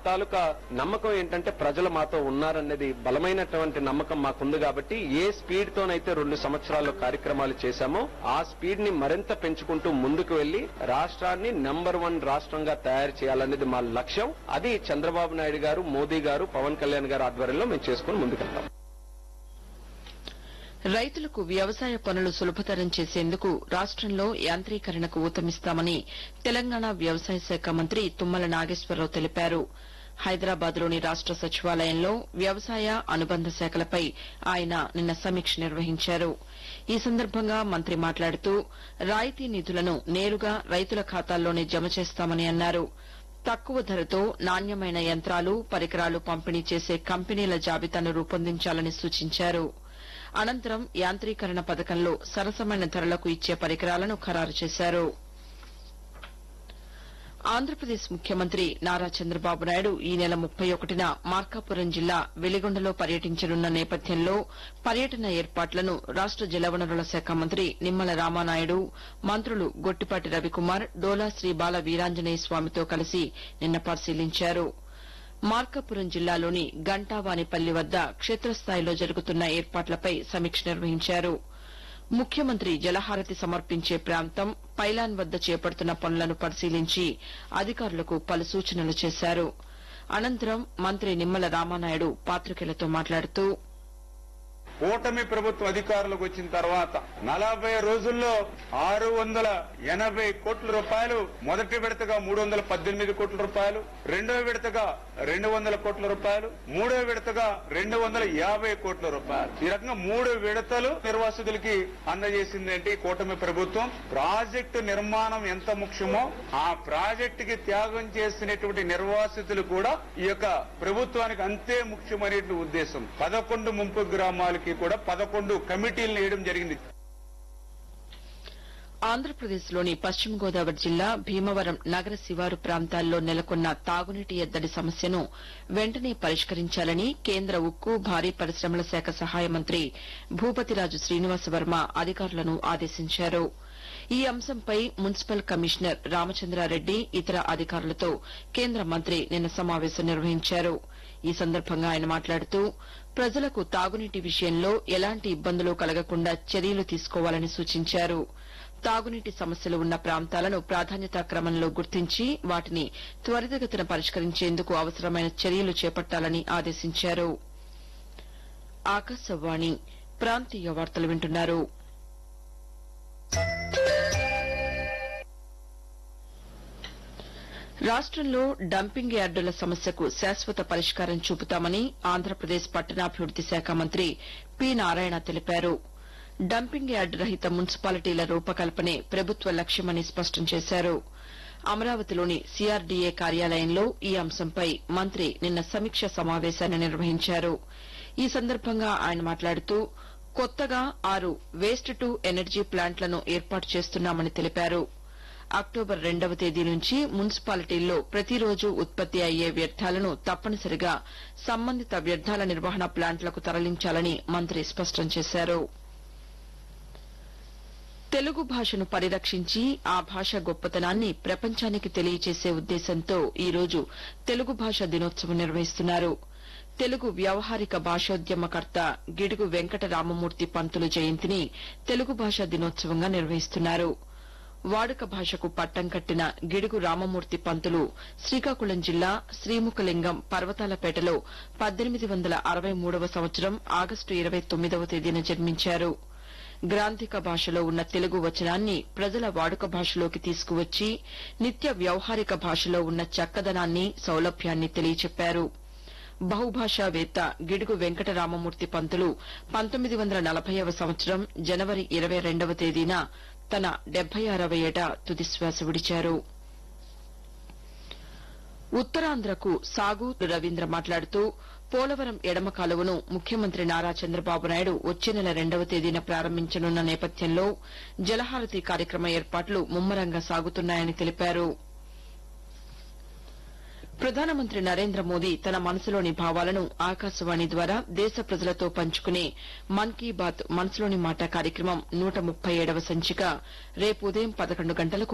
తాలూకా నమ్మకం ఏంటంటే ప్రజలు మాతో ఉన్నారనేది బలమైనటువంటి నమ్మకం మాకుంది కాబట్టి ఏ స్పీడ్ తోనైతే రెండు సంవత్సరాల్లో కార్యక్రమాలు చేశామో ఆ స్పీడ్ ని మరింత పెంచుకుంటూ ముందుకు వెళ్లి రాష్ట్రాన్ని నెంబర్ వన్ రాష్ట్రంగా తయారు చేయాలనేది మా లక్ష్యం అది చంద్రబాబు నాయుడు గారు మోదీ గారు పవన్ కళ్యాణ్ గారు ఆధ్వర్యంలో మేము చేసుకుని ముందుకెళ్తాం రైతులకు వ్యవసాయ పనులు సులభతరం చేసేందుకు రాష్టంలో యాంత్రీకరణకు ఊతమిస్తామని తెలంగాణ వ్యవసాయ శాఖ మంత్రి తుమ్మల నాగేశ్వరరావు తెలిపారు హైదరాబాద్లోని రాష్ట సచివాలయంలో వ్యవసాయ అనుబంధ శాఖలపై ఆయన నిన్న సమీక్ష నిర్వహించారు ఈ సందర్భంగా మంత్రి మాట్లాడుతూ రాయితీ నిధులను నేరుగా రైతుల ఖాతాల్లోనే జమ చేస్తామని అన్నారు తక్కువ ధరతో నాణ్యమైన యంత్రాలు పరికరాలు పంపిణీ చేసే కంపెనీల జాబితాను రూపొందించాలని సూచించారు అనంతరం యాంత్రీకరణ పథకంలో సరసమైన ధరలకు ఇచ్చే పరికరాలను ఖరారు చేశారు ఆంధ్రప్రదేశ్ ముఖ్యమంత్రి నారా చంద్రబాబు నాయుడు ఈ నెల ముప్పై ఒకటిన మార్కాపురం జిల్లా వెలిగొండలో పర్యటించనున్న నేపథ్యంలో పర్యటన ఏర్పాట్లను రాష్ట జలవనరుల శాఖ మంత్రి నిమ్మల రామానాయుడు మంత్రులు గొట్టిపాటి రవికుమార్ డోలా శ్రీ బాల వీరాంజనేయ స్వామితో కలిసి నిన్న పరిశీలించారు మార్కాపురం జిల్లాలోని గంటావానిపల్లి వద్ద క్షేత్రస్థాయిలో జరుగుతున్న ఏర్పాట్లపై సమీక్ష నిర్వహించారు ముఖ్యమంత్రి జలహారతి సమర్పించే ప్రాంతం పైలాన్ వద్ద చేపడుతున్న పనులను పరిశీలించి అధికారులకు పలు సూచనలు చేశారు అనంతరం మంత్రి నిమ్మల రామానాయుడు పాతికేయులతో మాట్లాడుతూ కూటమి ప్రభుత్వం అధికారులకు వచ్చిన తర్వాత నలభై రోజుల్లో ఆరు వందల ఎనభై కోట్ల రూపాయలు మొదటి విడతగా మూడు వందల పద్దెనిమిది కోట్ల రూపాయలు రెండో విడతగా రెండు వందల కోట్ల రూపాయలు మూడో విడతగా రెండు వందల యాభై కోట్ల రూపాయలు ఈ రకంగా మూడు విడతలు నిర్వాసితులకి అందజేసిందంటే ఈ కూటమి ప్రభుత్వం ప్రాజెక్టు నిర్మాణం ఎంత ముఖ్యమో ఆ ప్రాజెక్టుకి త్యాగం చేసినటువంటి నిర్వాసితులు కూడా ఈ యొక్క ప్రభుత్వానికి అంతే ముఖ్యమనే ఉద్దేశం పదకొండు ముంపు గ్రామాలకి కూడా పదకొండు కమిటీలను వేయడం జరిగింది ఆంధ్రప్రదేశ్లోని పశ్చిమ గోదావరి జిల్లా భీమవరం నగర శివారు ప్రాంతాల్లో నెలకొన్న తాగునీటి ఎద్దడి సమస్యను వెంటనే పరిష్కరించాలని కేంద్ర ఉక్కు భారీ పరిశ్రమల శాఖ సహాయ మంత్రి భూపతిరాజు శ్రీనివాసవర్మ అధికారులను ఆదేశించారు ఈ అంశంపై మున్సిపల్ కమిషనర్ రామచంద్రారెడ్డి ఇతర అధికారులతో కేంద్ర మంత్రి నిన్న సమావేశం నిర్వహించారు ఈ సందర్భంగా ఆయన మాట్లాడుతూ ప్రజలకు తాగునీటి విషయంలో ఎలాంటి ఇబ్బందులు కలగకుండా చర్యలు తీసుకోవాలని సూచించారు తాగునీటి సమస్యలు ఉన్న ప్రాంతాలను ప్రాధాన్యతా క్రమంలో గుర్తించి వాటిని త్వరితగతిన పరిష్కరించేందుకు అవసరమైన చర్యలు చేపట్టాలని ఆదేశించారు ఆకాశవాణి ప్రాంతీయ వార్తలు వింటున్నారు రాష్టంలో డంపింగ్ యార్డుల సమస్యకు శాశ్వత పరిష్కారం చూపుతామని ఆంధ్రప్రదేశ్ పట్టణాభివృద్ది శాఖ మంత్రి పి నారాయణ తెలిపారు డంపింగ్ యార్డు రహిత మున్సిపాలిటీల రూపకల్పనే ప్రభుత్వ లక్ష్యమని స్పష్టం చేశారు అమరావతిలోని సీఆర్డీఏ కార్యాలయంలో ఈ అంశంపై మంత్రి నిన్న సమీక్ష సమావేశాన్ని నిర్వహించారు ఈ సందర్భంగా ఆయన మాట్లాడుతూ కొత్తగా ఆరు వేస్ట్ టు ఎనర్జీ ప్లాంట్లను ఏర్పాటు చేస్తున్నామని తెలిపారు అక్టోబర్ రెండవ తేదీ నుంచి మున్సిపాలిటీల్లో ప్రతిరోజు ఉత్పత్తి అయ్యే వ్యర్థాలను తప్పనిసరిగా సంబంధిత వ్యర్థాల నిర్వహణ ప్లాంట్లకు తరలించాలని మంత్రి స్పష్టం చేశారు తెలుగు భాషను పరిరక్షించి ఆ భాష గొప్పతనాన్ని ప్రపంచానికి తెలియజేసే ఉద్దేశంతో ఈ రోజు తెలుగు భాష దినోత్సవం నిర్వహిస్తున్నారు తెలుగు వ్యవహారిక భాషోద్యమకర్త గిడుగు వెంకట రామమూర్తి పంతులు జయంతిని తెలుగు భాషా దినోత్సవంగా నిర్వహిస్తున్నారు వాడుక భాషకు పట్టం కట్టిన గిడుగు రామమూర్తి పంతులు శ్రీకాకుళం జిల్లా శ్రీముఖలింగం పర్వతాలపేటలో పద్దెనిమిది వందల అరవై మూడవ సంవత్సరం ఆగస్టు ఇరవై తొమ్మిదవ తేదీన జన్మించారు గ్రాంథిక భాషలో ఉన్న తెలుగు వచనాన్ని ప్రజల వాడుక భాషలోకి తీసుకువచ్చి నిత్య వ్యవహారిక భాషలో ఉన్న చక్కదనాన్ని సౌలభ్యాన్ని తెలియచెప్పారు బహుభాషావేత్త గిడుగు వెంకటరామమూర్తి పంతులు పంతొమ్మిది వందల నలభైవ సంవత్సరం జనవరి ఇరవై రెండవ తేదీన తన డెబ్బై ఆరవ ఏట తుదిశ్వాస విడిచారు ఉత్తరాంధ్రకు సాగు రవీంద్ర మాట్లాడుతూ పోలవరం ఎడమ కాలువను ముఖ్యమంత్రి నారా చంద్రబాబు నాయుడు వచ్చే నెల రెండవ తేదీన ప్రారంభించనున్న నేపథ్యంలో జలహారతి కార్యక్రమ ఏర్పాట్లు ముమ్మరంగా సాగుతున్నాయని తెలిపారు ప్రధానమంత్రి నరేంద్ర మోదీ తన మనసులోని భావాలను ఆకాశవాణి ద్వారా దేశ ప్రజలతో పంచుకునే మన్ కీ బాత్ మనసులోని మాట కార్యక్రమం నూట ముప్పై ఏడవ సంచిక రేపు ఉదయం పదకొండు గంటలకు